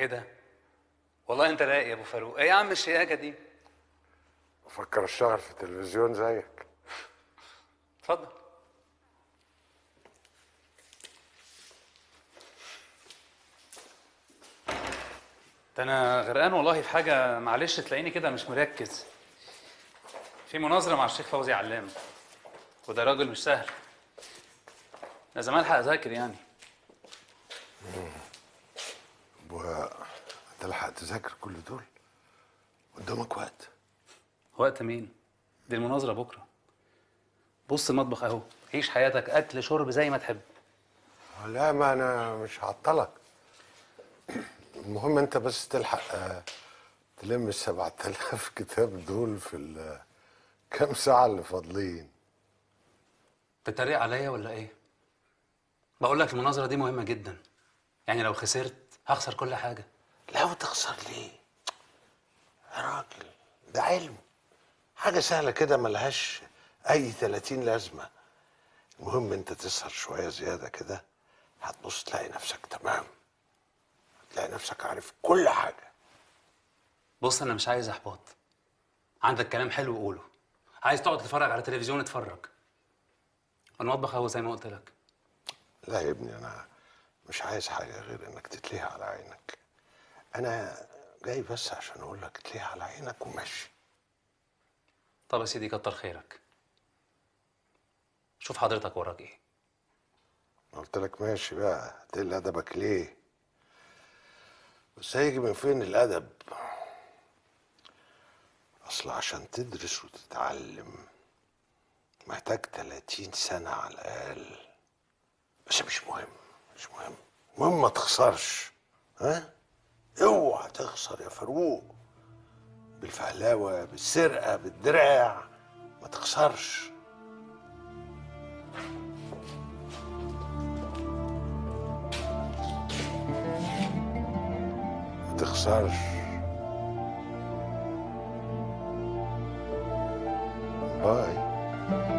ده والله انت رايق يا ابو فاروق ايه يا عم الشياكه دي بفكر اشتغل في التلفزيون زيك اتفضل ده انا غرقان والله في حاجه معلش تلاقيني كده مش مركز في مناظره مع الشيخ فوزي علام وده راجل مش سهل لازم الحق اذاكر يعني وتلحق تذاكر كل دول قدامك وقت وقت مين دي المناظره بكره بص المطبخ اهو عيش حياتك اكل شرب زي ما تحب لا ما انا مش هعطلك المهم انت بس تلحق آه، تلم ال 7000 كتاب دول في ال- كام ساعة اللي فاضلين تتريق عليا ولا ايه بقول لك المناظره دي مهمه جدا يعني لو خسرت هخسر كل حاجه لا وتخسر ليه؟ يا راجل ده علم حاجة سهلة كده ملهاش أي 30 لازمة المهم أنت تسهر شوية زيادة كده هتبص تلاقي نفسك تمام تلاقي نفسك عارف كل حاجة بص انا مش عايز احباط عندك كلام حلو قوله عايز تقعد تتفرج على تلفزيون اتفرج المطبخ اهو زي ما قلت لك لا يا ابني أنا مش عايز حاجة غير إنك تتليها على عينك أنا جاي بس عشان أقول لك تليها على عينك وماشي طب يا سيدي كتر خيرك شوف حضرتك وراك ايه قلت لك ماشي بقى تقل أدبك ليه بس هيجي من فين الأدب أصل عشان تدرس وتتعلم محتاج 30 سنة على الأقل بس مش مهم مش مهم المهم ما تخسرش ها اوعى تخسر يا فاروق بالفهلاوة بالسرقة بالدراع ما تخسرش ما تخسرش باي